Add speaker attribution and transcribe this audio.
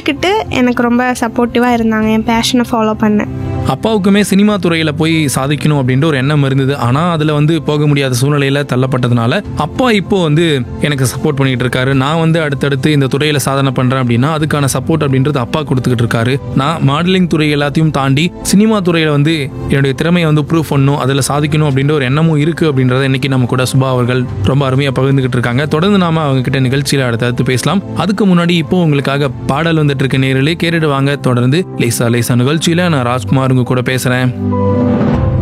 Speaker 1: புரிஞ்சுக்கிட்டு எனக்கு ரொம்ப சப்போர்ட்டிவாக இருந்தாங்க என் பேஷனை ஃபாலோ பண்ண
Speaker 2: அப்பாவுக்குமே சினிமா துறையில் போய் சாதிக்கணும் அப்படின்ற ஒரு எண்ணம் இருந்தது ஆனால் அதில் வந்து போக முடியாத சூழ்நிலையில் தள்ளப்பட்டதுனால அப்பா இப்போ வந்து எனக்கு சப்போர்ட் பண்ணிட்டு இருக்காரு நான் வந்து அடுத்தடுத்து இந்த துறையில் சாதனை பண்ணுறேன் அப்படின்னா அதுக்கான சப்போர்ட் அப்படின்றது அப்பா கொடுத்துக்கிட்டு இருக்காரு நான் மாடலிங் துறை எல்லாத்தையும் தாண்டி சினிமா துறையில் வந்து என்னுடைய திறமையை வந்து ப்ரூவ் பண்ணணும் அதில் சாதிக்கணும் அப்படின்ற ஒரு எண்ணமும் இருக்குது அப்படின்றத இன்னைக்கு நம்ம கூட சுபா அவர்கள் ரொம்ப அருமையாக பகிர்ந்துகிட்டு இருக்காங்க தொடர்ந்து நாம அவங்க கிட்ட நிகழ்ச்சியில் அடுத்தடுத்து பேசலாம் அதுக்கு முன்னாடி இப்போ உங்களுக்காக பாடல் வந்துட்டு இருக்க நேரிலே கேட்டுட்டு வாங்க தொடர்ந்து லேசா லேசா நிகழ்ச்சியில் நான் ராஜ்குமார் உங்க கூட பேசுகிறேன்